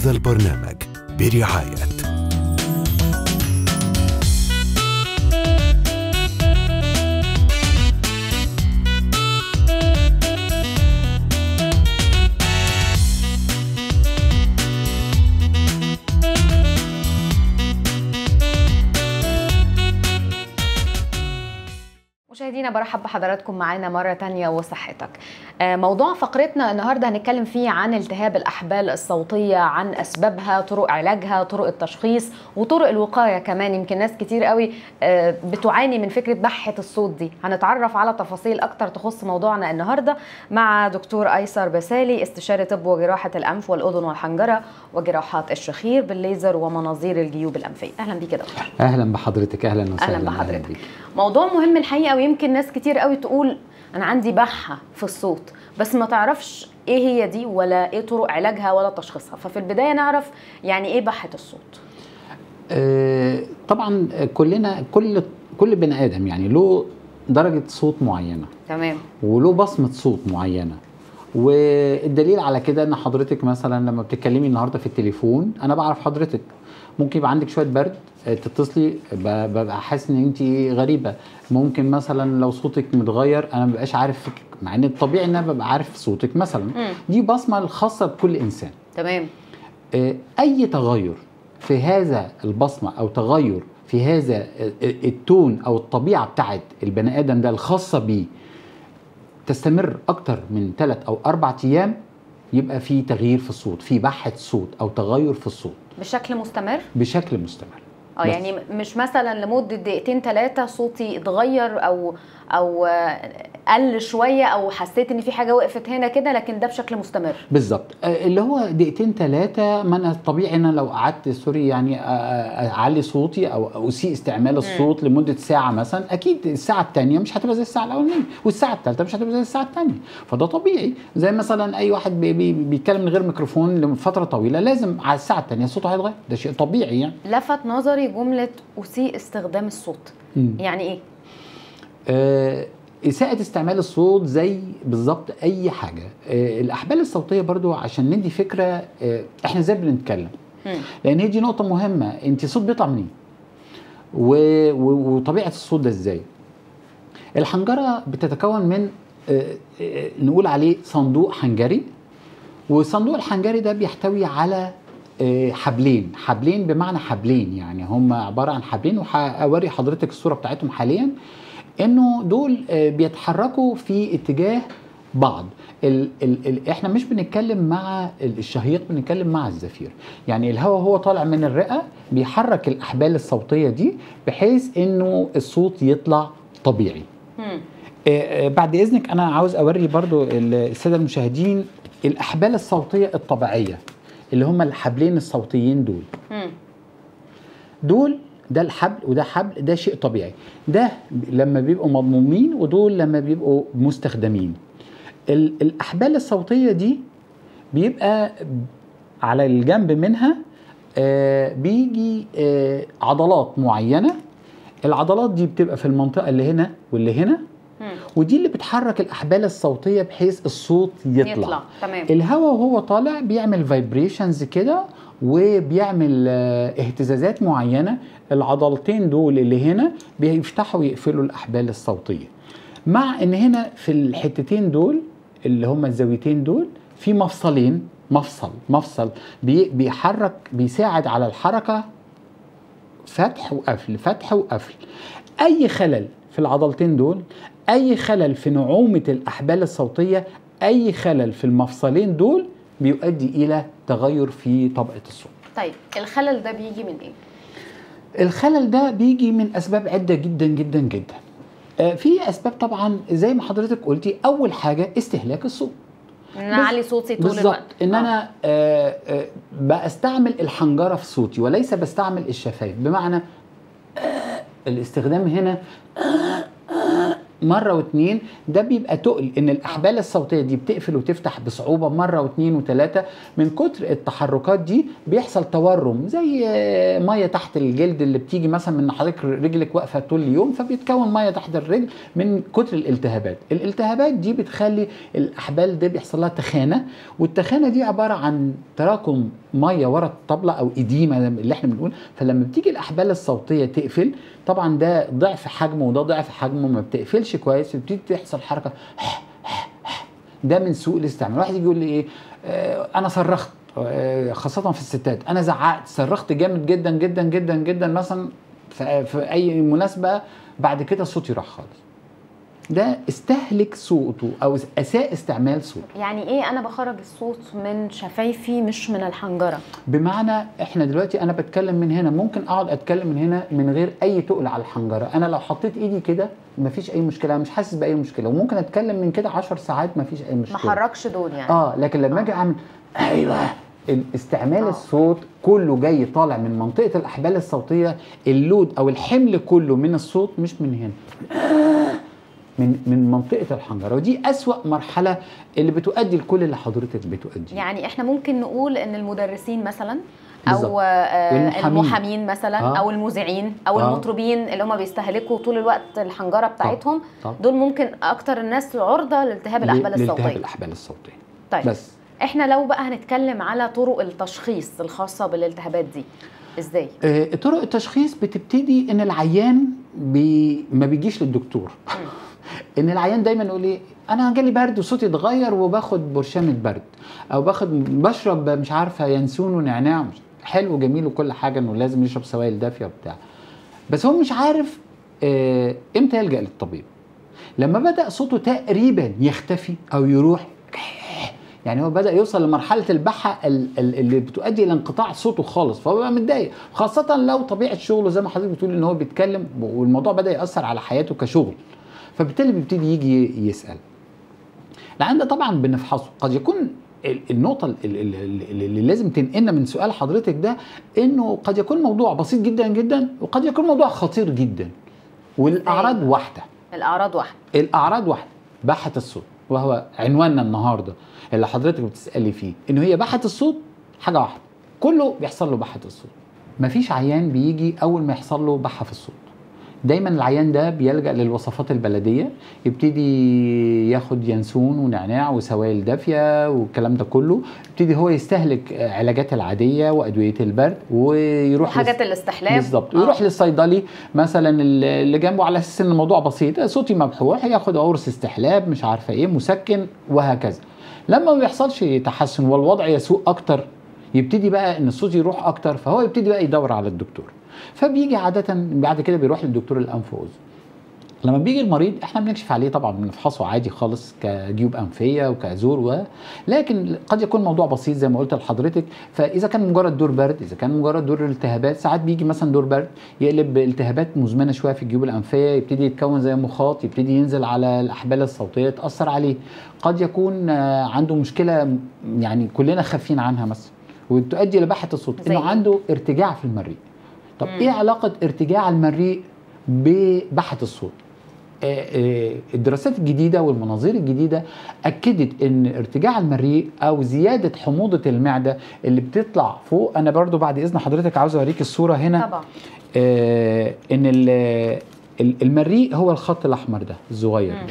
هذا البرنامج برعاية مشاهدينا برحب بحضراتكم معانا مرة تانية وصحتك آه، موضوع فقرتنا النهاردة هنتكلم فيه عن التهاب الأحبال الصوتية عن أسبابها طرق علاجها طرق التشخيص وطرق الوقاية كمان يمكن ناس كتير قوي آه، بتعاني من فكرة بحة الصوت دي هنتعرف على تفاصيل أكتر تخص موضوعنا النهاردة مع دكتور أيسر بسالي استشاري طب وجراحة الأنف والأذن والحنجرة وجراحات الشخير بالليزر ومناظير الجيوب الأنفية أهلا بيك يا دكتور اهلا بحضرتك اهلا وسهلا اهلا بحضرتك بيك. موضوع مهم الحقيقه ويمكن ناس كتير قوي تقول انا عندي بحه في الصوت بس ما تعرفش ايه هي دي ولا ايه طرق علاجها ولا تشخيصها ففي البدايه نعرف يعني ايه بحه الصوت آه طبعا كلنا كل كل بني ادم يعني له درجه صوت معينه تمام وله بصمه صوت معينه والدليل على كده ان حضرتك مثلا لما بتتكلمي النهارده في التليفون انا بعرف حضرتك ممكن يبقى عندك شويه برد آه، تتصلي ب- ببقى حاسس ان انت غريبه ممكن مثلا لو صوتك متغير انا مبقاش عارف مع ان الطبيعي ان انا ببقى عارف صوتك مثلا مم. دي بصمه الخاصه بكل انسان تمام آه، اي تغير في هذا البصمه او تغير في هذا التون او الطبيعه بتاعت البني ادم ده الخاصه بيه تستمر اكتر من ثلاث او اربع ايام يبقى في تغيير في الصوت في بحه صوت او تغير في الصوت بشكل مستمر بشكل مستمر اه بس. يعني مش مثلا لمده دقيقتين ثلاثه صوتي اتغير او او آه، قل شويه او حسيت ان في حاجه وقفت هنا كده لكن ده بشكل مستمر بالظبط آه، اللي هو دقيقتين ثلاثة ما انا الطبيعي ان أنا لو قعدت سوري يعني آه، آه، اعلي صوتي او اسيء استعمال الصوت لمدة ساعة مثلا اكيد الساعة الثانية مش هتبقى زي الساعة الاولانية والساعة الثالثة مش هتبقى زي الساعة الثانية فده طبيعي زي مثلا اي واحد بي بي بيتكلم من غير ميكروفون لفترة طويلة لازم على الساعة الثانية صوته هيتغير ده شيء طبيعي يعني لفت نظري جمله اسيء استخدام الصوت مم. يعني ايه آه، إساءة استعمال الصوت زي بالظبط أي حاجة آه، الأحبال الصوتية برضو عشان ندي فكرة آه، إحنا إزاي بنتكلم مم. لأن هي دي نقطة مهمة أنت الصوت بيطلع منين و- و- وطبيعة الصوت ده إزاي الحنجرة بتتكون من آه، آه، نقول عليه صندوق حنجري والصندوق الحنجري ده بيحتوي على آه، حبلين حبلين بمعنى حبلين يعني هم عبارة عن حبلين وهوري حضرتك الصورة بتاعتهم حاليا انه دول آه، بيتحركوا في اتجاه بعض ال ال ال احنا مش بنتكلم مع ال- الشهيق بنتكلم مع الزفير يعني الهواء هو طالع من الرئة بيحرك الأحبال الصوتية دي بحيث انه الصوت يطلع طبيعي مم. آه، آه، بعد اذنك انا عاوز اوري برضو ال- الساده المشاهدين الاحبال الصوتيه الطبيعيه اللي هم الحبلين الصوتيين دول مم. دول ده الحبل وده حبل ده شيء طبيعي ده لما بيبقوا مضمومين ودول لما بيبقوا مستخدمين ال- الاحبال الصوتيه دي بيبقى على الجنب منها آه، بيجي آه، عضلات معينه العضلات دي بتبقى في المنطقه اللي هنا واللي هنا مم. ودي اللي بتحرك الاحبال الصوتيه بحيث الصوت يطلع, يطلع تمام الهواء وهو طالع بيعمل فايبريشنز كده وبيعمل آه، اهتزازات معينه العضلتين دول اللي هنا بيفتحوا ويقفلوا الاحبال الصوتيه مع ان هنا في الحتتين دول اللي هم الزاويتين دول في مفصلين مفصل مفصل بي- بيحرك بيساعد على الحركه فتح وقفل فتح وقفل اي خلل في العضلتين دول اي خلل في نعومه الاحبال الصوتيه اي خلل في المفصلين دول بيؤدي الى تغير في طبقه الصوت طيب الخلل ده بيجي من ايه الخلل ده بيجي من اسباب عده جدا جدا جدا آه، في اسباب طبعا زي ما حضرتك قلتي اول حاجه استهلاك الصوت ان انا اعلي صوتي طول بالظبط الوقت ان آه. انا آه، آه، بستعمل الحنجره في صوتي وليس بستعمل الشفايف بمعنى آه، الاستخدام هنا آه، آه، مره واتنين ده بيبقى تقل ان الاحبال الصوتيه دي بتقفل وتفتح بصعوبه مره واتنين وتلاته من كتر التحركات دي بيحصل تورم زي آه، ميه تحت الجلد اللي بتيجي مثلا من حضرتك رجلك واقفه طول اليوم فبيتكون ميه تحت الرجل من كتر الالتهابات الالتهابات دي بتخلي الاحبال دي بيحصل لها تخانه والتخانه دي عباره عن تراكم ميه ورا الطبله او اديمه اللي احنا بنقول فلما بتيجي الاحبال الصوتيه تقفل طبعا ده ضعف حجمه وده ضعف حجمه ما بتقفلش كويس بتبتدي تحصل حركه ده من سوء الاستعمال واحد يجي يقول لي ايه آه انا صرخت آه خاصة في الستات انا زعقت صرخت جامد جدا جدا جدا جدا مثلا في, في اي مناسبة بعد كده صوتي راح خالص ده استهلك صوته او اساء استعمال صوته يعني ايه انا بخرج الصوت من شفايفي مش من الحنجره بمعنى احنا دلوقتي انا بتكلم من هنا ممكن اقعد اتكلم من هنا من غير اي تقل على الحنجره انا لو حطيت ايدي كده مفيش اي مشكله أنا مش حاسس باي مشكله وممكن اتكلم من كده 10 ساعات مفيش اي ما مشكله حركش دول يعني اه لكن لما اجي اعمل ايوه استعمال آه. الصوت كله جاي طالع من منطقه الاحبال الصوتيه اللود او الحمل كله من الصوت مش من هنا من من منطقه الحنجره ودي اسوا مرحله اللي بتؤدي لكل اللي حضرتك بتؤديه يعني احنا ممكن نقول ان المدرسين مثلا بالظبط. او آه، والمحامين. المحامين مثلا آه. او المذيعين او آه. المطربين اللي هم بيستهلكوا طول الوقت الحنجره بتاعتهم طب دول ممكن اكتر الناس عرضه لالتهاب الاحبال لالتهاب الصوتيه الاحبال الصوتيه طيب بس احنا لو بقى هنتكلم على طرق التشخيص الخاصه بالالتهابات دي ازاي آه، طرق التشخيص بتبتدي ان العيان بي ما بيجيش للدكتور ان العيان دايما يقول ايه انا جالي برد وصوتي اتغير وباخد برشامه برد او باخد بشرب مش عارفه ينسون ونعناع مش- حلو وجميل وكل حاجه انه لازم يشرب سوائل دافيه وبتاع بس هو مش عارف آه، امتى يلجا للطبيب لما بدا صوته تقريبا يختفي او يروح يعني هو بدا يوصل لمرحله البحه ال- ال- اللي بتؤدي الى انقطاع صوته خالص فهو بقى متضايق خاصه لو طبيعه شغله زي ما حضرتك بتقول ان هو بيتكلم والموضوع بدا ياثر على حياته كشغل فبالتالي بيبتدي يجي يسال العيان ده طبعا بنفحصه قد يكون ال- النقطة ال- ال- ال- ال- اللي لازم تنقلنا من سؤال حضرتك ده انه قد يكون موضوع بسيط جدا جدا وقد يكون موضوع خطير جدا والاعراض واحدة الاعراض واحده الاعراض واحده بحه الصوت وهو عنواننا النهارده اللي حضرتك بتسالي فيه انه هي بحه الصوت حاجه واحده كله بيحصل له بحه الصوت مفيش عيان بيجي اول ما يحصل له بحه في الصوت دايما العيان ده بيلجا للوصفات البلديه يبتدي ياخد ينسون ونعناع وسوائل دافيه والكلام ده كله يبتدي هو يستهلك علاجات العاديه وادويه البرد ويروح وحاجه للس- الاستحلاب بالظبط آه. ويروح للصيدلي مثلا اللي جنبه على اساس ان الموضوع بسيط صوتي مبحوح ياخد قرص استحلاب مش عارفه ايه مسكن وهكذا لما ما بيحصلش تحسن والوضع يسوء اكتر يبتدي بقى ان الصوت يروح اكتر فهو يبتدي بقى يدور على الدكتور فبيجي عاده بعد كده بيروح للدكتور الانف واذن لما بيجي المريض احنا بنكشف عليه طبعا بنفحصه عادي خالص كجيوب انفيه وكزور و لكن قد يكون موضوع بسيط زي ما قلت لحضرتك فاذا كان مجرد دور برد اذا كان مجرد دور التهابات ساعات بيجي مثلا دور برد يقلب التهابات مزمنه شويه في الجيوب الانفيه يبتدي يتكون زي مخاط يبتدي ينزل على الاحبال الصوتيه تاثر عليه قد يكون آه، عنده مشكله يعني كلنا خافين عنها مثلا وتؤدي لبحه الصوت زي انه إيه؟ عنده ارتجاع في المريء طب مم. ايه علاقه ارتجاع المريء ببحه الصوت آه، آه، الدراسات الجديدة والمناظير الجديدة أكدت أن ارتجاع المريء أو زيادة حموضة المعدة اللي بتطلع فوق أنا برضو بعد إذن حضرتك عاوز أوريك الصورة هنا طبعا آه ان ال- ال- المريء هو الخط الاحمر ده الصغير مم. ده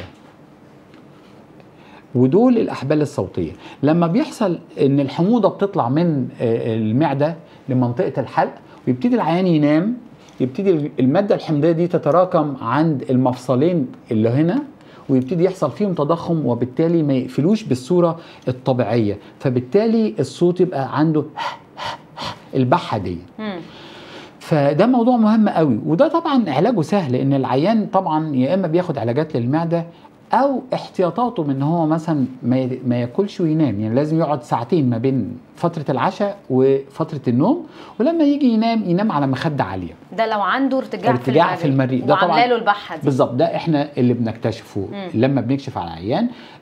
ودول الاحبال الصوتيه لما بيحصل ان الحموضه بتطلع من آه، المعده لمنطقه الحلق ويبتدي العيان ينام يبتدي الماده الحمضيه دي تتراكم عند المفصلين اللي هنا ويبتدي يحصل فيهم تضخم وبالتالي ما يقفلوش بالصوره الطبيعيه فبالتالي الصوت يبقى عنده البحه دي مم. فده موضوع مهم قوي وده طبعا علاجه سهل ان العيان طبعا يا اما بياخد علاجات للمعده او احتياطاته من ان هو مثلا ما ي- ما ياكلش وينام يعني لازم يقعد ساعتين ما بين فتره العشاء وفتره النوم ولما يجي ينام ينام على مخده عاليه ده لو عنده ارتجاع, ارتجاع في المريء. ده وعامله طبعاً له البحه دي بالظبط ده احنا اللي بنكتشفه مم. لما بنكشف على عيان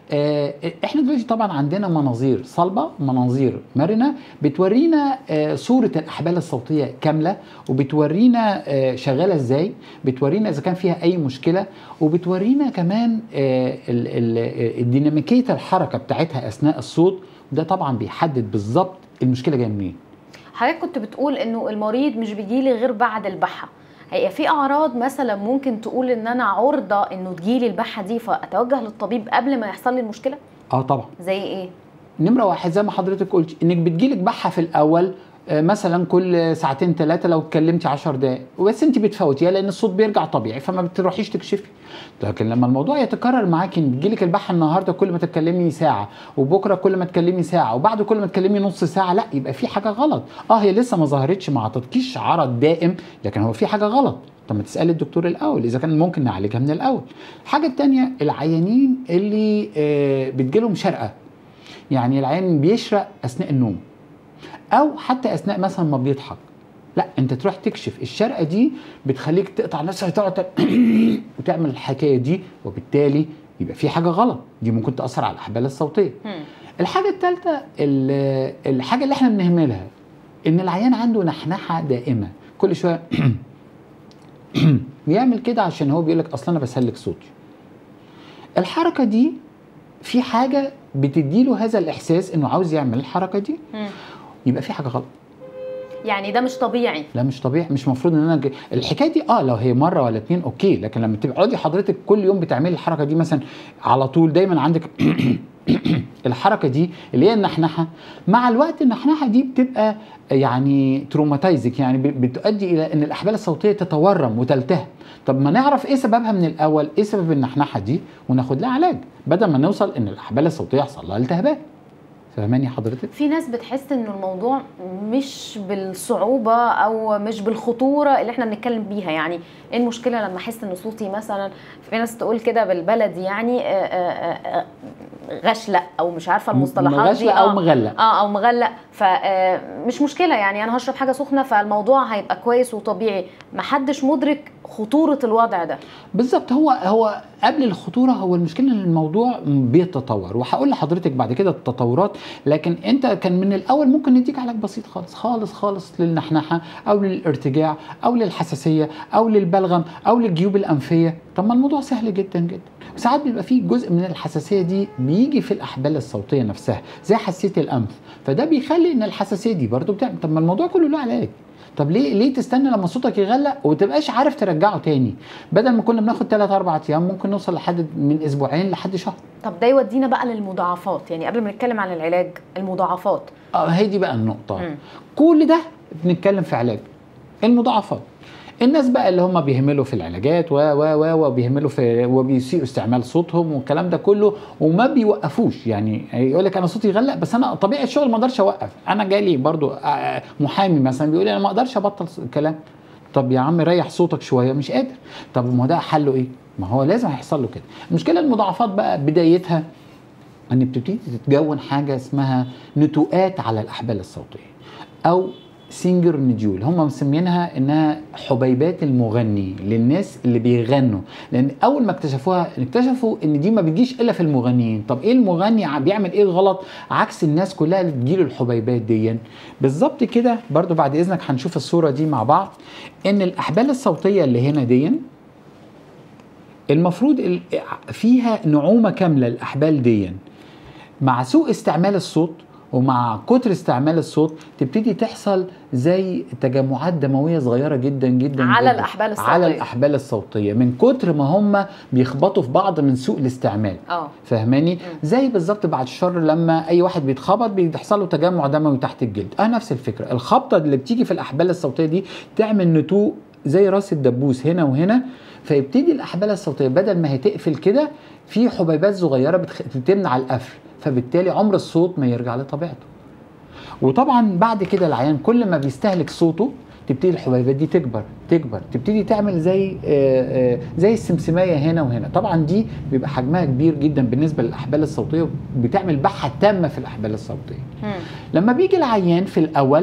آه، احنا دلوقتي طبعا عندنا مناظير صلبه مناظير مرنه بتورينا آه، صوره الاحبال الصوتيه كامله وبتورينا آه، شغاله ازاي بتورينا اذا كان فيها اي مشكله وبتورينا كمان آه، ال- ال- الديناميكيه الحركه بتاعتها اثناء الصوت ده طبعا بيحدد بالظبط المشكله جايه منين حضرتك كنت بتقول انه المريض مش بيجيلي غير بعد البحه هي في اعراض مثلا ممكن تقول ان انا عرضه انه تجيلي البحه دي فاتوجه للطبيب قبل ما يحصل لي المشكله اه طبعا زي ايه نمرة واحد زي ما حضرتك قلت انك بتجيلك بحة في الاول آه، مثلا كل ساعتين ثلاثة لو اتكلمتي 10 دقايق بس انت بتفوتيها لان الصوت بيرجع طبيعي فما بتروحيش تكشفي لكن لما الموضوع يتكرر معاكي ان بتجيلك البحة النهارده كل ما تتكلمي ساعة وبكره كل ما تكلمي ساعة وبعد كل ما تكلمي نص ساعة لا يبقى في حاجة غلط اه هي لسه ما ظهرتش ما عطتكيش عرض دائم لكن هو في حاجة غلط طب ما تسالي الدكتور الاول اذا كان ممكن نعالجها من الاول الحاجه الثانيه العيانين اللي آه، بتجيلهم شرقه يعني العين بيشرق اثناء النوم او حتى اثناء مثلا ما بيضحك لا انت تروح تكشف الشرقه دي بتخليك تقطع نفسك تقعد وتعمل الحكايه دي وبالتالي يبقى في حاجه غلط دي ممكن تاثر على الاحبال الصوتيه مم. الحاجه الثالثه الحاجه اللي احنا بنهملها ان العيان عنده نحنحه دائمه كل شويه بيعمل كده عشان هو بيقول لك اصلا انا بسلك صوتي الحركه دي في حاجه بتديله هذا الاحساس انه عاوز يعمل الحركه دي مم. يبقى في حاجه غلط يعني ده مش طبيعي لا مش طبيعي مش المفروض ان انا ج- الحكايه دي اه لو هي مره ولا اتنين اوكي لكن لما تقعدي حضرتك كل يوم بتعملي الحركه دي مثلا على طول دايما عندك الحركه دي اللي هي النحنحه مع الوقت النحنحه دي بتبقى يعني تروماتايزك يعني ب- بتؤدي الى ان الاحبال الصوتيه تتورم وتلتهب طب ما نعرف ايه سببها من الاول ايه سبب النحنحه دي وناخد لها علاج بدل ما نوصل ان الاحبال الصوتيه يحصل لها التهابات فاهماني حضرتك في ناس بتحس انه الموضوع مش بالصعوبه او مش بالخطوره اللي احنا بنتكلم بيها يعني ايه المشكله لما احس ان صوتي مثلا في ناس تقول كده بالبلدي يعني آه، آه، آه، غشلق او مش عارفه المصطلحات دي مغشلق او مغلق اه او مغلق فمش مشكله يعني انا هشرب حاجه سخنه فالموضوع هيبقى كويس وطبيعي محدش مدرك خطوره الوضع ده بالظبط هو هو قبل الخطوره هو المشكله ان الموضوع بيتطور وهقول لحضرتك بعد كده التطورات لكن انت كان من الاول ممكن نديك علاج بسيط خالص خالص خالص للنحنحه او للارتجاع او للحساسيه او للبلغم او للجيوب الانفيه طب ما الموضوع سهل جدا جدا ساعات بيبقى فيه جزء من الحساسيه دي بيجي في الاحبال الصوتيه نفسها زي حساسيه الانف فده بيخلي ان الحساسيه دي برضو بتعمل طب ما الموضوع كله له علاج طب ليه ليه تستنى لما صوتك يغلق وتبقاش عارف ترجعه تاني بدل ما كنا بناخد 3 4 ايام ممكن نوصل لحد من اسبوعين لحد شهر طب ده يودينا بقى للمضاعفات يعني قبل ما نتكلم عن العلاج المضاعفات اه هي دي بقى النقطه مم. كل ده بنتكلم في علاج المضاعفات الناس بقى اللي هم بيهملوا في العلاجات و و و وبيهملوا في وبيسيئوا استعمال صوتهم والكلام ده كله وما بيوقفوش يعني يقول لك انا صوتي يغلق بس انا طبيعه الشغل ما اقدرش اوقف انا جالي برضو آه، محامي مثلا بيقول لي انا ما اقدرش ابطل كلام طب يا عم ريح صوتك شويه مش قادر طب ما هو ده حله ايه ما هو لازم هيحصل له كده المشكله المضاعفات بقى بدايتها ان بتبتدي تتكون حاجه اسمها نتوءات على الاحبال الصوتيه او سينجر نديول هم مسمينها انها حبيبات المغني للناس اللي بيغنوا لان اول ما اكتشفوها اكتشفوا ان دي ما بتجيش الا في المغنيين طب ايه المغني ع- بيعمل ايه غلط عكس الناس كلها اللي بتجيله الحبيبات دي بالظبط كده برضو بعد اذنك هنشوف الصوره دي مع بعض ان الاحبال الصوتيه اللي هنا دي المفروض ال- فيها نعومه كامله الاحبال دي مع سوء استعمال الصوت ومع كتر استعمال الصوت تبتدي تحصل زي تجمعات دمويه صغيره جدا جدا على جداً الأحبال الصوتية. على الاحبال الصوتيه من كتر ما هم بيخبطوا في بعض من سوء الاستعمال اه فاهماني زي بالظبط بعد الشر لما اي واحد بيتخبط بيحصل له تجمع دموي تحت الجلد اه نفس الفكره الخبطه اللي بتيجي في الاحبال الصوتيه دي تعمل نتوء زي راس الدبوس هنا وهنا فيبتدي الاحبال الصوتيه بدل ما هي تقفل كده في حبيبات صغيره بتخ... بتمنع القفل فبالتالي عمر الصوت ما يرجع لطبيعته وطبعا بعد كده العيان كل ما بيستهلك صوته تبتدي الحبيبات دي تكبر تكبر تبتدي تعمل زي آه، آه، زي السمسميه هنا وهنا طبعا دي بيبقى حجمها كبير جدا بالنسبه للاحبال الصوتيه بتعمل بحه تامه في الاحبال الصوتيه مم. لما بيجي العيان في الاول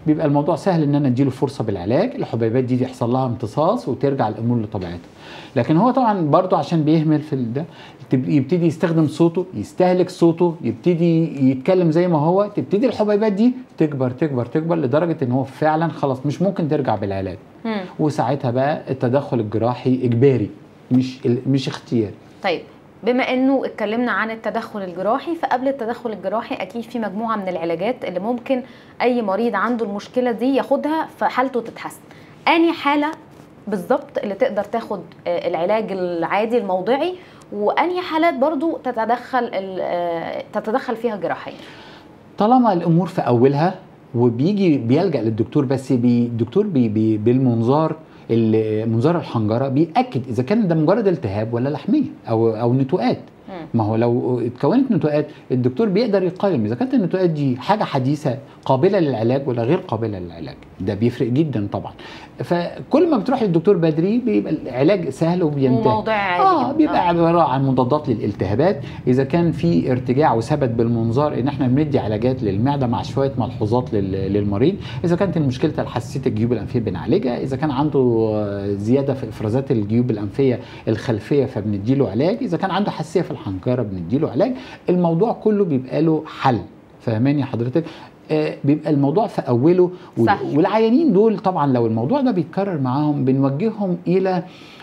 بيبقى الموضوع سهل ان انا اديله فرصه بالعلاج الحبيبات دي يحصل لها امتصاص وترجع الامور لطبيعتها لكن هو طبعا برضو عشان بيهمل في ده تب- يبتدي يستخدم صوته يستهلك صوته يبتدي يتكلم زي ما هو تبتدي الحبيبات دي تكبر تكبر تكبر لدرجه ان هو فعلا خلاص مش ممكن ترجع بالعلاج مم. وساعتها بقى التدخل الجراحي اجباري مش مش اختياري طيب بما انه اتكلمنا عن التدخل الجراحي فقبل التدخل الجراحي اكيد في مجموعه من العلاجات اللي ممكن اي مريض عنده المشكله دي ياخدها فحالته تتحسن اني حاله بالظبط اللي تقدر تاخد آه، العلاج العادي الموضعي واني حالات برضو تتدخل ال- آه، تتدخل فيها جراحيا طالما الامور في اولها وبيجي بيلجا للدكتور بس بي الدكتور بي بي بالمنظار ال- منظار الحنجره بياكد اذا كان ده مجرد التهاب ولا لحميه او او نتوءات مم. ما هو لو اتكونت نتوءات الدكتور بيقدر يقيم اذا كانت النتوءات دي حاجه حديثه قابله للعلاج ولا غير قابله للعلاج ده بيفرق جدا طبعا فكل ما بتروح للدكتور بدري بيبقى العلاج سهل وبينتهي وموضوع عادي اه جداً. بيبقى عباره عن مضادات للالتهابات اذا كان في ارتجاع وثبت بالمنظار ان احنا بندي علاجات للمعده مع شويه ملحوظات لل- للمريض اذا كانت المشكله حساسيه الجيوب الانفيه بنعالجها اذا كان عنده آه، زياده في افرازات الجيوب الانفيه الخلفيه فبندي له علاج اذا كان عنده حساسيه في الحنجره بندي له علاج الموضوع كله بيبقى له حل فاهماني حضرتك آه، بيبقى الموضوع في اوله وال- سهل. والعيانين دول طبعا لو الموضوع ده بيتكرر معاهم بنوجههم الى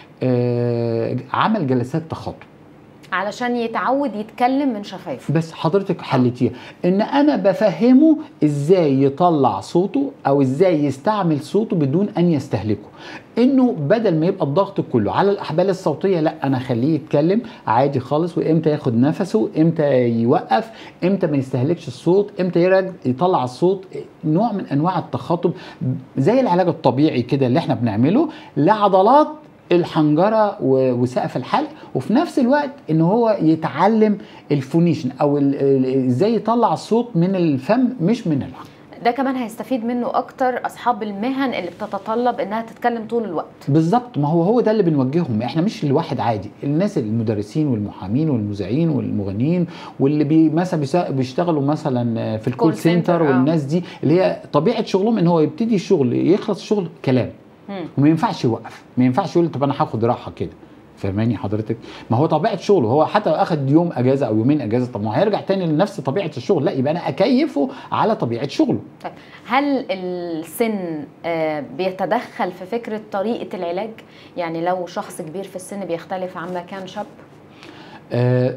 آه، عمل جلسات تخاطب علشان يتعود يتكلم من شفايفه بس حضرتك حلتيها ان انا بفهمه ازاي يطلع صوته او ازاي يستعمل صوته بدون ان يستهلكه انه بدل ما يبقى الضغط كله على الاحبال الصوتيه لا انا اخليه يتكلم عادي خالص وامتى ياخد نفسه امتى يوقف امتى ما يستهلكش الصوت امتى يرج يطلع الصوت نوع من انواع التخاطب زي العلاج الطبيعي كده اللي احنا بنعمله لعضلات الحنجره و- وسقف الحلق وفي نفس الوقت ان هو يتعلم الفونيشن او ال- ال- ازاي يطلع الصوت من الفم مش من الحنجره ده كمان هيستفيد منه اكتر اصحاب المهن اللي بتتطلب انها تتكلم طول الوقت بالظبط ما هو هو ده اللي بنوجههم احنا مش الواحد عادي الناس المدرسين والمحامين والمذيعين والمغنيين واللي بي مثلا بيسا- بيشتغلوا مثلا في الكول Call center، سنتر آه. والناس دي اللي هي طبيعه شغلهم ان هو يبتدي الشغل يخلص الشغل كلام مم. وما ينفعش يوقف ما ينفعش يقول طب انا هاخد راحه كده فاهماني حضرتك ما هو طبيعه شغله هو حتى لو اخد يوم اجازه او يومين اجازه طب ما هو هيرجع تاني لنفس طبيعه الشغل لا يبقى انا اكيفه على طبيعه شغله طيب هل السن آه، بيتدخل في فكرة طريقة العلاج؟ يعني لو شخص كبير في السن بيختلف عما كان شاب؟ آه،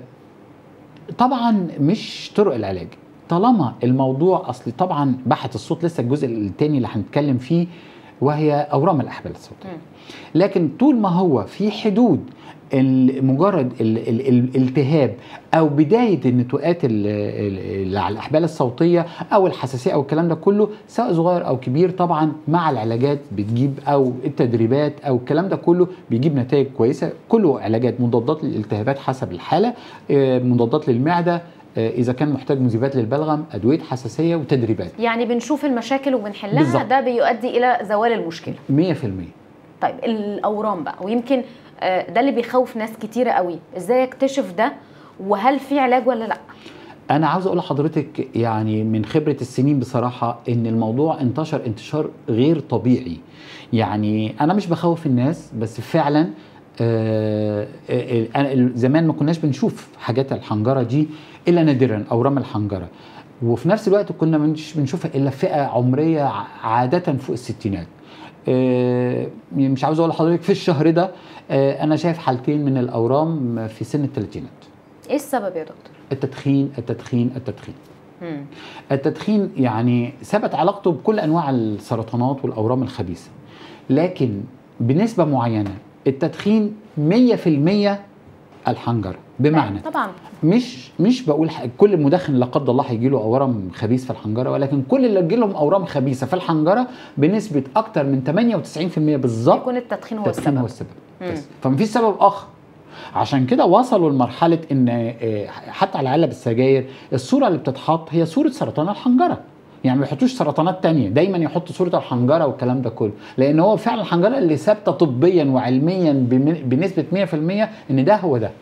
طبعا مش طرق العلاج طالما الموضوع اصلي طبعا بحث الصوت لسه الجزء الثاني اللي هنتكلم فيه وهي اورام الاحبال الصوتيه مم. لكن طول ما هو في حدود ال- مجرد ال- ال- ال- الالتهاب او بدايه النتوءات ال- ال- اللي على الاحبال الصوتيه او الحساسيه او الكلام ده كله سواء صغير او كبير طبعا مع العلاجات بتجيب او التدريبات او الكلام ده كله بيجيب نتائج كويسه كله علاجات مضادات للالتهابات حسب الحاله آه، مضادات للمعده آه، اذا كان محتاج مذيبات للبلغم ادويه حساسيه وتدريبات يعني بنشوف المشاكل وبنحلها بالظبط. ده بيؤدي إلى زوال المشكلة 100% طيب الأورام بقى ويمكن آه، ده اللي بيخوف ناس كتيرة قوي إزاي اكتشف ده وهل في علاج ولا لأ؟ انا عاوز اقول لحضرتك يعني من خبره السنين بصراحه ان الموضوع انتشر انتشار غير طبيعي يعني انا مش بخوف الناس بس فعلا آه، آه، آه، زمان ما كناش بنشوف حاجات الحنجره دي الا نادرا اورام الحنجره وفي نفس الوقت كنا مش بنشوفها الا في فئه عمريه ع- عاده فوق الستينات آه، مش عاوز اقول لحضرتك في الشهر ده آه، انا شايف حالتين من الاورام في سن الثلاثينات إيه السبب يا دكتور؟ التدخين التدخين التدخين مم. التدخين يعني ثبت علاقته بكل انواع السرطانات والاورام الخبيثه لكن بنسبه معينه التدخين 100% الحنجره بمعنى طبعا مش مش بقول ح- كل مدخن لا قدر الله هيجي له اورام خبيث في الحنجره ولكن كل اللي جي لهم اورام خبيثه في الحنجره بنسبه اكتر من 98% بالظبط يكون التدخين هو التدخين هو السبب السبب مم. بس فمفيش سبب اخر عشان كده وصلوا لمرحله ان آه، حتى على علب السجاير الصوره اللي بتتحط هي صوره سرطان الحنجره يعني ما يحطوش سرطانات تانية دايما يحطوا صورة الحنجرة والكلام ده كله لأن هو فعلا الحنجرة اللي ثابتة طبيا وعلميا بم- بنسبة 100% إن ده هو ده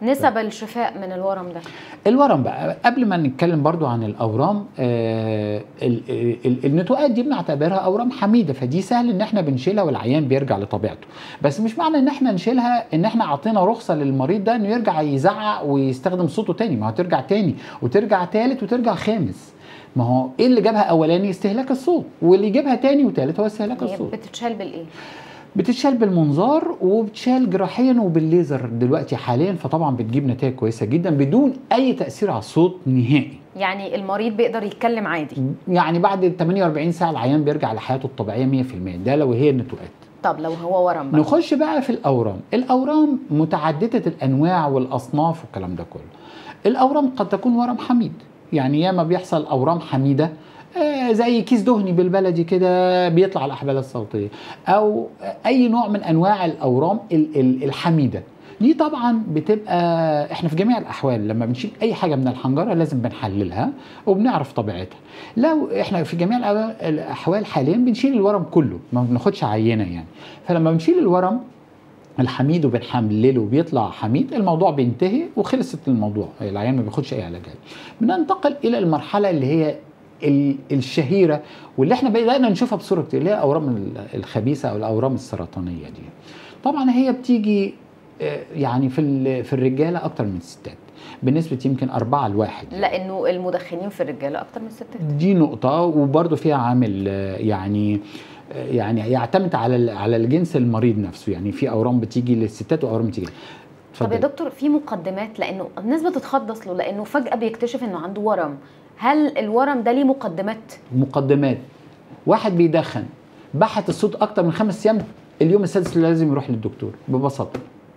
نسب الشفاء من الورم ده الورم بقى قبل ما نتكلم برضو عن الاورام آه ال- ال- النتوءات دي بنعتبرها اورام حميده فدي سهل ان احنا بنشيلها والعيان بيرجع لطبيعته بس مش معنى ان احنا نشيلها ان احنا عطينا رخصه للمريض ده انه يرجع يزعق ويستخدم صوته تاني ما هو ترجع تاني وترجع تالت وترجع خامس ما هو ايه اللي جابها اولاني استهلاك الصوت واللي جابها تاني وتالت هو استهلاك هي الصوت بتتشال بالايه بتتشال بالمنظار وبتشال جراحيا وبالليزر دلوقتي حاليا فطبعا بتجيب نتائج كويسه جدا بدون اي تاثير على الصوت نهائي يعني المريض بيقدر يتكلم عادي يعني بعد 48 ساعه العيان بيرجع لحياته الطبيعيه 100% ده لو هي النتوءات طب لو هو ورم بقى نخش بقى في الاورام الاورام متعدده الانواع والاصناف والكلام ده كله الاورام قد تكون ورم حميد يعني ياما بيحصل اورام حميده آه، زي كيس دهني بالبلدي كده بيطلع الاحبال الصوتيه او اي نوع من انواع الاورام ال- ال- الحميده دي طبعا بتبقى احنا في جميع الاحوال لما بنشيل اي حاجه من الحنجره لازم بنحللها وبنعرف طبيعتها لو احنا في جميع الأوا- الاحوال حاليا بنشيل الورم كله ما بناخدش عينه يعني فلما بنشيل الورم الحميد وبنحلله وبيطلع حميد الموضوع بينتهي وخلصت الموضوع العيان ما بياخدش اي علاجات بننتقل الى المرحله اللي هي ال- الشهيره واللي احنا بدانا نشوفها بصوره كتير اللي هي الاورام ال- الخبيثه او الاورام السرطانيه دي طبعا هي بتيجي آه، يعني في ال- في الرجاله اكتر من الستات بنسبه يمكن أربعة لواحد لانه المدخنين في الرجاله اكتر من الستات دي نقطة وبرضه فيها عامل آه، يعني آه، يعني يعتمد على ال- على الجنس المريض نفسه يعني في اورام بتيجي للستات واورام بتيجي طب يا اتفضل. دكتور في مقدمات لانه الناس بتتخضص له لانه فجاه بيكتشف انه عنده ورم هل الورم ده ليه مقدمات مقدمات واحد بيدخن بحث الصوت اكتر من خمس ايام اليوم السادس لازم يروح للدكتور ببساطه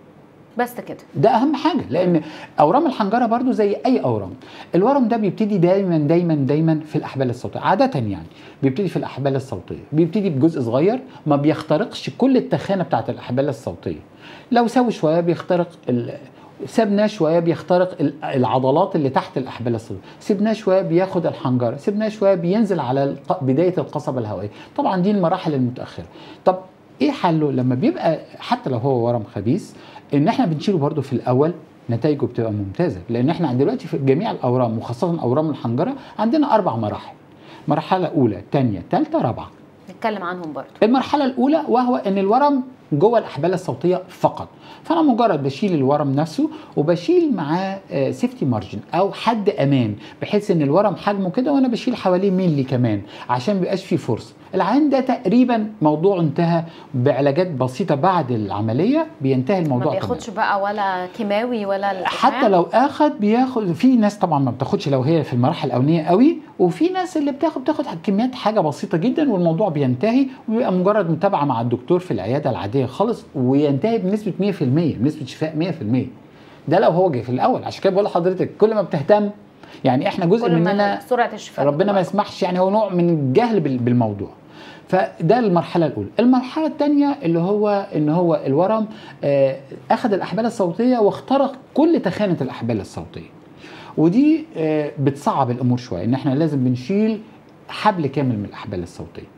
بس كده ده اهم حاجه لان اورام الحنجره برضو زي اي اورام الورم ده بيبتدي دايما دايما دايما في الاحبال الصوتيه عاده يعني بيبتدي في الاحبال الصوتيه بيبتدي بجزء صغير ما بيخترقش كل التخانه بتاعت الاحبال الصوتيه لو سوي شويه بيخترق ال... سبناه شويه بيخترق ال- العضلات اللي تحت الاحبال الصوتيه سيبناه شويه بياخد الحنجره سيبناه شويه بينزل على الق... بدايه القصبه الهوائيه طبعا دي المراحل المتاخره طب ايه حله لما بيبقى حتى لو هو ورم خبيث ان احنا بنشيله برضه في الاول نتائجه بتبقى ممتازه لان احنا دلوقتي في جميع الاورام وخاصه اورام الحنجره عندنا اربع مراحل مرحله اولى ثانيه ثالثه رابعه نتكلم عنهم برضه المرحله الاولى وهو ان الورم جوه الاحبال الصوتيه فقط فانا مجرد بشيل الورم نفسه وبشيل معاه سيفتي مارجن او حد امان بحيث ان الورم حجمه كده وانا بشيل حواليه ملي كمان عشان ما يبقاش فيه فرصه العين ده تقريبا موضوع انتهى بعلاجات بسيطه بعد العمليه بينتهي ما الموضوع بياخدش بقى ولا كيماوي ولا الإشعاع؟ حتى لو اخد بياخد في ناس طبعا ما بتاخدش لو هي في المراحل الاولانيه قوي وفي ناس اللي بتاخد بتاخد كميات حاجه بسيطه جدا والموضوع بينتهي وبيبقى مجرد متابعه مع الدكتور في العياده العاديه خالص وينتهي بنسبه 100% بنسبه شفاء 100% ده لو هو جه في الاول عشان كده بقول لحضرتك كل ما بتهتم يعني احنا جزء كل ما مننا سرعه الشفاء ربنا ما بتبقى يسمحش يعني هو نوع من الجهل بال- بالموضوع فده المرحلة الأولى المرحلة الثانية اللي هو إن هو الورم آه، أخذ الأحبال الصوتية واخترق كل تخانة الأحبال الصوتية ودي آه، بتصعب الأمور شوية إن إحنا لازم بنشيل حبل كامل من الأحبال الصوتية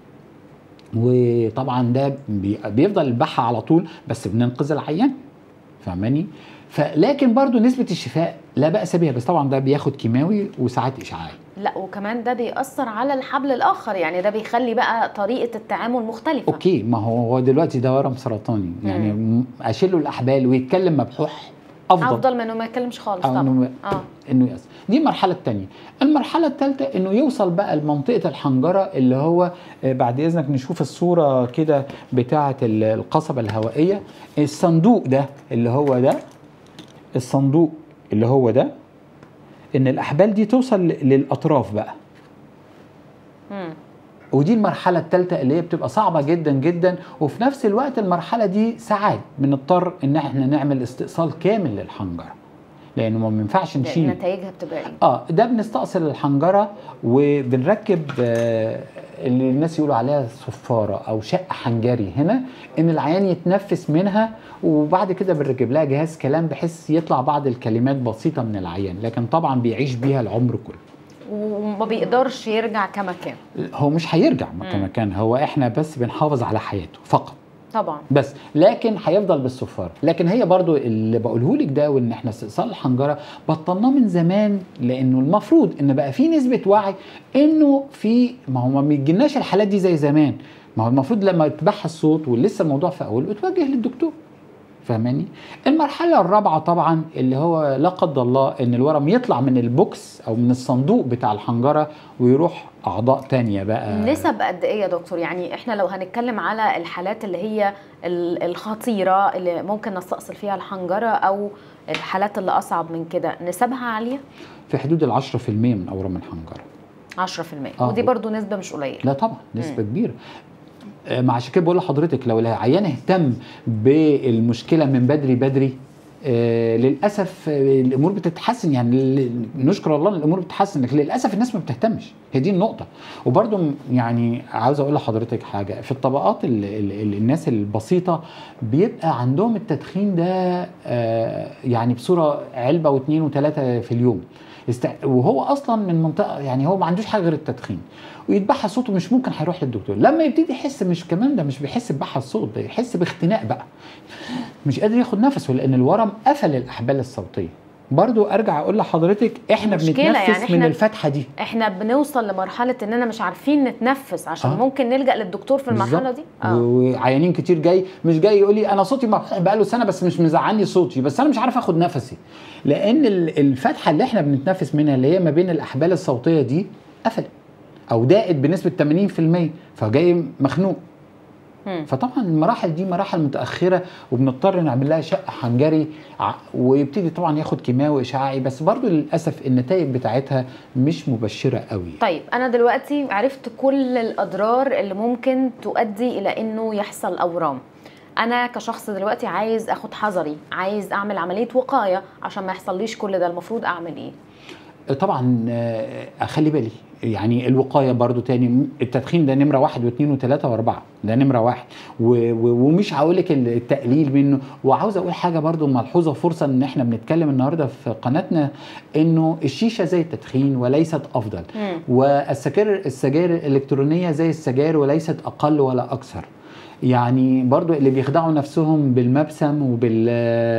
وطبعا ده بي- بيفضل البحة على طول بس بننقذ العيان فاهماني فلكن برضو نسبة الشفاء لا بأس بها بس طبعا ده بياخد كيماوي وساعات إشعاعي لا وكمان ده بيأثر على الحبل الآخر يعني ده بيخلي بقى طريقة التعامل مختلفة اوكي ما هو هو دلوقتي ده ورم سرطاني يعني م- اشيل له الاحبال ويتكلم مبحوح افضل, أفضل من إنه ما يتكلمش خالص أو طبعا إنه اه انه يأس دي المرحله الثانيه المرحله الثالثه انه يوصل بقى لمنطقه الحنجره اللي هو آه، بعد اذنك نشوف الصوره كده بتاعه ال- القصبه الهوائيه الصندوق ده اللي هو ده الصندوق اللي هو ده ان الاحبال دي توصل ل- للاطراف بقى مم. ودي المرحلة الثالثة اللي هي بتبقى صعبة جدا جدا وفي نفس الوقت المرحلة دي ساعات بنضطر ان احنا نعمل استئصال كامل للحنجرة لانه ما ينفعش نشيل نتائجها بتبقى ايه؟ اه ده بنستأصل الحنجرة وبنركب آه اللي الناس يقولوا عليها صفارة او شق حنجري هنا ان العيان يتنفس منها وبعد كده بنركب لها جهاز كلام بحيث يطلع بعض الكلمات بسيطة من العيان لكن طبعا بيعيش بيها العمر كله وما بيقدرش يرجع كما كان هو مش هيرجع مم. كما كان هو احنا بس بنحافظ على حياته فقط طبعا بس لكن هيفضل بالصفار لكن هي برضو اللي بقوله لك ده وان احنا استئصال الحنجره بطلناه من زمان لانه المفروض ان بقى في نسبه وعي انه في ما هو ما بيجيلناش الحالات دي زي زمان ما هو المفروض لما يتبعها الصوت ولسه الموضوع في اوله توجه للدكتور فاهماني المرحله الرابعه طبعا اللي هو لا قدر الله ان الورم يطلع من البوكس او من الصندوق بتاع الحنجره ويروح اعضاء تانية بقى نسب قد ايه يا دكتور يعني احنا لو هنتكلم على الحالات اللي هي ال- الخطيره اللي ممكن نستأصل فيها الحنجره او الحالات اللي اصعب من كده نسبها عاليه في حدود ال 10% من اورام الحنجره 10% آه. ودي برضو نسبه مش قليله لا طبعا نسبه كبيره آه، مع عشان كده بقول لحضرتك لو العيان اهتم بالمشكله من بدري بدري آه للاسف آه الامور بتتحسن يعني ل- نشكر الله ان الامور بتتحسن لكن للاسف الناس ما بتهتمش هي دي النقطه وبرده يعني عاوز اقول لحضرتك حاجه في الطبقات ال ال ال الناس البسيطه بيبقى عندهم التدخين ده آه يعني بصوره علبه واثنين وثلاثه في اليوم است... وهو اصلا من منطقه يعني هو ما عندوش حاجه غير التدخين ويتبعها صوته مش ممكن هيروح للدكتور لما يبتدي يحس مش كمان ده مش بيحس ببحة الصوت ده يحس باختناق بقى مش قادر ياخد نفسه لان الورم قفل الاحبال الصوتيه برضو ارجع اقول لحضرتك احنا مشكلة بنتنفس يعني من إحنا- الفتحه دي احنا بنوصل لمرحله اننا مش عارفين نتنفس عشان آه. ممكن نلجا للدكتور في المرحله بالظبط. دي وعيانين كتير جاي مش جاي يقول لي انا صوتي مفتوح بقاله سنه بس مش مزعلني صوتي بس انا مش عارف اخد نفسي لان ال- الفتحه اللي احنا بنتنفس منها اللي هي ما بين الاحبال الصوتيه دي قفلت او ضاقت بنسبه 80% فجاي مخنوق مم. فطبعا المراحل دي مراحل متاخره وبنضطر نعمل لها شق حنجري ع- ويبتدي طبعا ياخد كيماوي اشعاعي بس برضو للاسف النتائج بتاعتها مش مبشره قوي طيب انا دلوقتي عرفت كل الاضرار اللي ممكن تؤدي الى انه يحصل اورام انا كشخص دلوقتي عايز اخد حذري عايز اعمل عمليه وقايه عشان ما يحصليش كل ده المفروض اعمل ايه طبعا آه، اخلي بالي يعني الوقايه برضو تاني التدخين ده نمره واحد واثنين وثلاثه واربعه ده نمره واحد و- و- ومش هقول لك التقليل منه وعاوز اقول حاجه برضو ملحوظه فرصه ان احنا بنتكلم النهارده في قناتنا انه الشيشه زي التدخين وليست افضل مم. والسجاير السجاير الالكترونيه زي السجاير وليست اقل ولا اكثر يعني برضو اللي بيخدعوا نفسهم بالمبسم وبال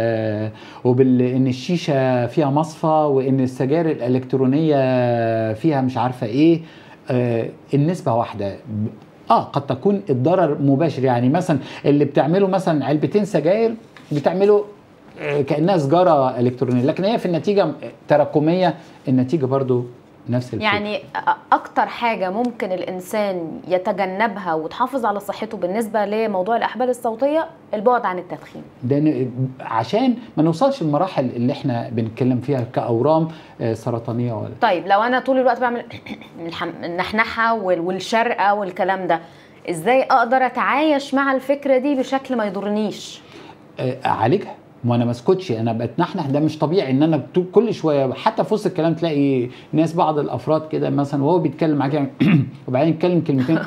وبال ان الشيشه فيها مصفى وان السجاير الالكترونيه فيها مش عارفه ايه آه النسبه واحده اه قد تكون الضرر مباشر يعني مثلا اللي بتعمله مثلا علبتين سجاير بتعمله آه، كانها سجاره الكترونيه لكن هي في النتيجه تراكميه النتيجه برضو نفس الفكره يعني أ- اكتر حاجه ممكن الانسان يتجنبها وتحافظ على صحته بالنسبه لموضوع الاحبال الصوتيه البعد عن التدخين ده ن- عشان ما نوصلش للمراحل اللي احنا بنتكلم فيها كاورام آه، سرطانيه ولا طيب لو انا طول الوقت بعمل الحم- النحنحه وال- والشرقه والكلام ده ازاي اقدر اتعايش مع الفكره دي بشكل ما يضرنيش آه، اعالجها ما انا ما اسكتش انا بتنحنح ده مش طبيعي ان انا طول- كل شويه حتى في وسط الكلام تلاقي ناس بعض الافراد كده مثلا وهو بيتكلم معاك يعني وبعدين يتكلم كلمتين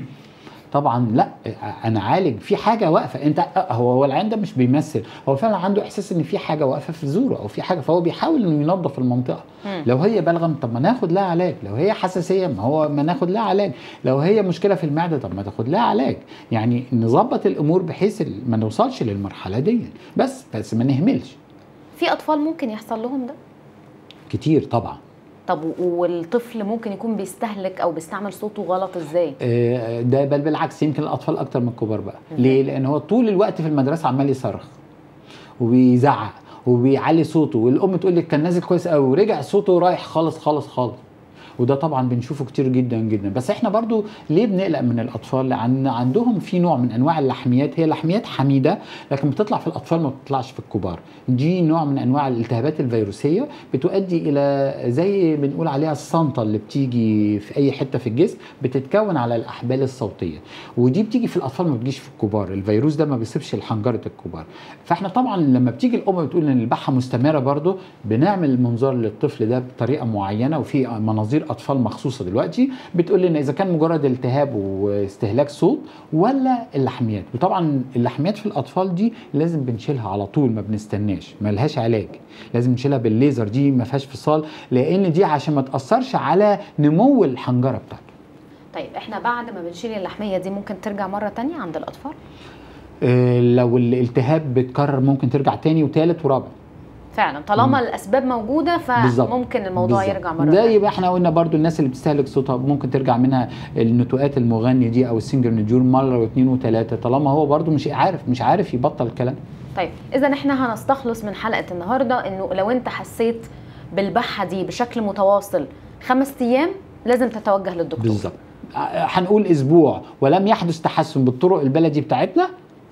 طبعا لا انا عالج في حاجه واقفه انت هو هو العيان ده مش بيمثل هو فعلا عنده احساس ان في حاجه واقفه في زوره او في حاجه فهو بيحاول انه ينظف المنطقه مم. لو هي بلغم طب ما ناخد لها علاج لو هي حساسيه ما هو ما ناخد لها علاج لو هي مشكله في المعده طب ما تاخد لها علاج يعني نظبط الامور بحيث ال- ما نوصلش للمرحله دي بس بس ما نهملش في اطفال ممكن يحصل لهم ده كتير طبعا طب و- والطفل ممكن يكون بيستهلك او بيستعمل صوته غلط ازاي آه، ده بل بالعكس يمكن الاطفال اكتر من الكبار بقى ليه لان هو طول الوقت في المدرسه عمال يصرخ وبيزعق وبيعلي صوته والام تقول لك كان نازل كويس قوي ورجع صوته رايح خالص خالص خالص وده طبعا بنشوفه كتير جدا جدا بس احنا برضو ليه بنقلق من الاطفال لان عندهم في نوع من انواع اللحميات هي لحميات حميده لكن بتطلع في الاطفال ما بتطلعش في الكبار دي نوع من انواع الالتهابات الفيروسيه بتؤدي الى زي بنقول عليها الصنطه اللي بتيجي في اي حته في الجسم بتتكون على الاحبال الصوتيه ودي بتيجي في الاطفال ما بتجيش في الكبار الفيروس ده ما بيصيبش لحنجره الكبار فاحنا طبعا لما بتيجي الام بتقول ان البحه مستمره برضو بنعمل منظار للطفل ده بطريقه معينه وفي مناظير اطفال مخصوصه دلوقتي بتقول لنا اذا كان مجرد التهاب واستهلاك صوت ولا اللحميات وطبعا اللحميات في الاطفال دي لازم بنشيلها على طول ما بنستناش ما لهاش علاج لازم نشيلها بالليزر دي ما فيهاش فصال لان دي عشان ما تاثرش على نمو الحنجره بتاعته طيب احنا بعد ما بنشيل اللحميه دي ممكن ترجع مره تانية عند الاطفال آه، لو الالتهاب بتكرر ممكن ترجع تاني وتالت ورابع فعلا طالما الاسباب موجوده بالظبط. فممكن الموضوع بالظبط. يرجع مره ده تانية. يبقى احنا قلنا برضو الناس اللي بتستهلك صوتها ممكن ترجع منها النتوءات المغني دي او السنجر نجور مره واثنين وثلاثه طالما هو برضو مش عارف مش عارف يبطل الكلام طيب اذا احنا هنستخلص من حلقه النهارده انه لو انت حسيت بالبحه دي بشكل متواصل خمس ايام لازم تتوجه للدكتور بالظبط ع- هنقول اسبوع ولم يحدث تحسن بالطرق البلدي بتاعتنا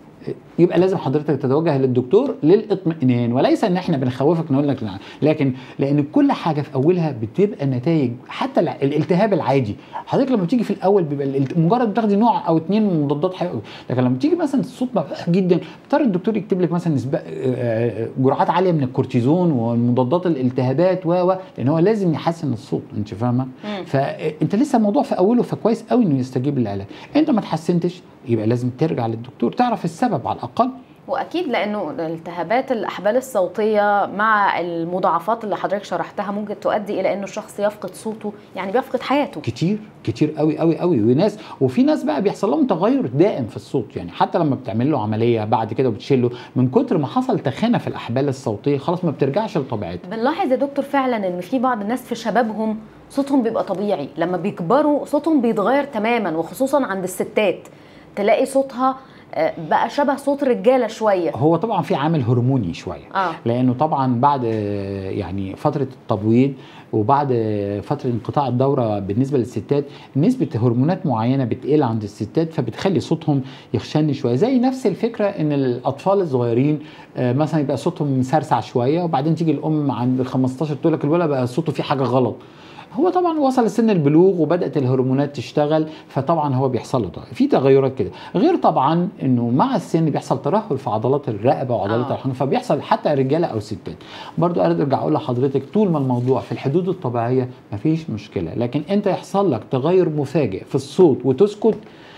يبقى لازم حضرتك تتوجه للدكتور للاطمئنان وليس ان احنا بنخوفك نقول لك لا لكن لان كل حاجه في اولها بتبقى نتائج حتى الع- الالتهاب العادي حضرتك لما بتيجي في الاول بيبقى الالت- مجرد بتاخدي نوع او اتنين من مضادات حيويه لكن لما تيجي مثلا الصوت مفتوح جدا اضطر الدكتور يكتب لك مثلا نسبة آه، جرعات عاليه من الكورتيزون ومضادات الالتهابات و و لان هو لازم يحسن الصوت انت فاهمه مم. فانت لسه الموضوع في اوله فكويس قوي انه يستجيب للعلاج انت ما تحسنتش يبقى لازم ترجع للدكتور تعرف السبب على الاقل واكيد لانه التهابات الاحبال الصوتيه مع المضاعفات اللي حضرتك شرحتها ممكن تؤدي الى انه الشخص يفقد صوته يعني بيفقد حياته كتير كتير قوي قوي قوي وناس وفي ناس بقى بيحصل لهم تغير دائم في الصوت يعني حتى لما بتعمل له عمليه بعد كده وبتشيله من كتر ما حصل تخانه في الاحبال الصوتيه خلاص ما بترجعش لطبيعتها بنلاحظ يا دكتور فعلا ان في بعض الناس في شبابهم صوتهم بيبقى طبيعي لما بيكبروا صوتهم بيتغير تماما وخصوصا عند الستات تلاقي صوتها آه، بقى شبه صوت رجاله شويه هو طبعا في عامل هرموني شويه اه لانه طبعا بعد آه، يعني فتره التبويض وبعد آه، فتره انقطاع الدوره بالنسبه للستات نسبه هرمونات معينه بتقل عند الستات فبتخلي صوتهم يخشن شويه زي نفس الفكره ان الاطفال الصغيرين آه، مثلا يبقى صوتهم مسرسع شويه وبعدين تيجي الام عند ال 15 تقول لك الولد بقى صوته فيه حاجه غلط هو طبعا وصل لسن البلوغ وبدات الهرمونات تشتغل فطبعا هو بيحصل له ده في تغيرات كده غير طبعا انه مع السن بيحصل ترهل في عضلات الرقبه وعضلات آه. الحنجره فبيحصل حتى رجاله او ستات برضو انا ارجع اقول لحضرتك طول ما الموضوع في الحدود الطبيعيه مفيش مشكله لكن انت يحصل لك تغير مفاجئ في الصوت وتسكت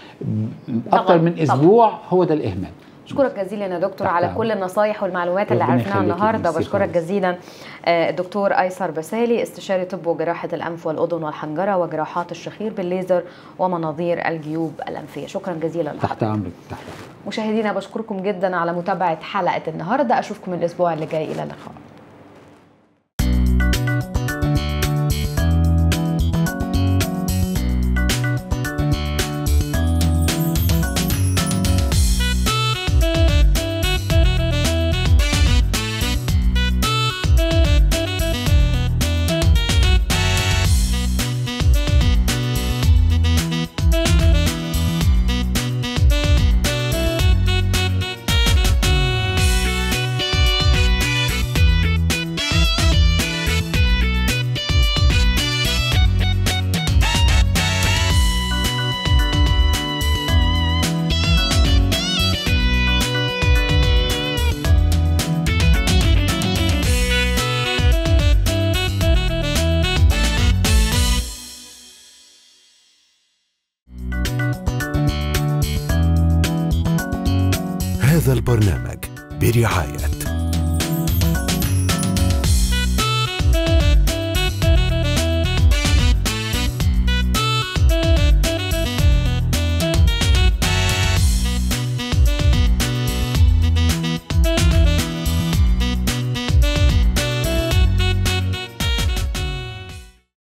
اكتر طبعاً، من طبعاً. اسبوع هو ده الاهمال اشكرك جزيلا يا دكتور تحت على أمرك. كل النصايح والمعلومات اللي ربنا عرفناها يخليكي، النهارده ميرسي بشكرك خالص. جزيلا آه، الدكتور ايسر بسالي استشاري طب وجراحه الانف والاذن والحنجره وجراحات الشخير بالليزر ومناظير الجيوب الانفيه شكرا جزيلا تحت لحضرتك امرك تحت أمرك. مشاهدينا بشكركم جدا على متابعه حلقه النهارده اشوفكم الاسبوع اللي جاي الى اللقاء هذا البرنامج برعاية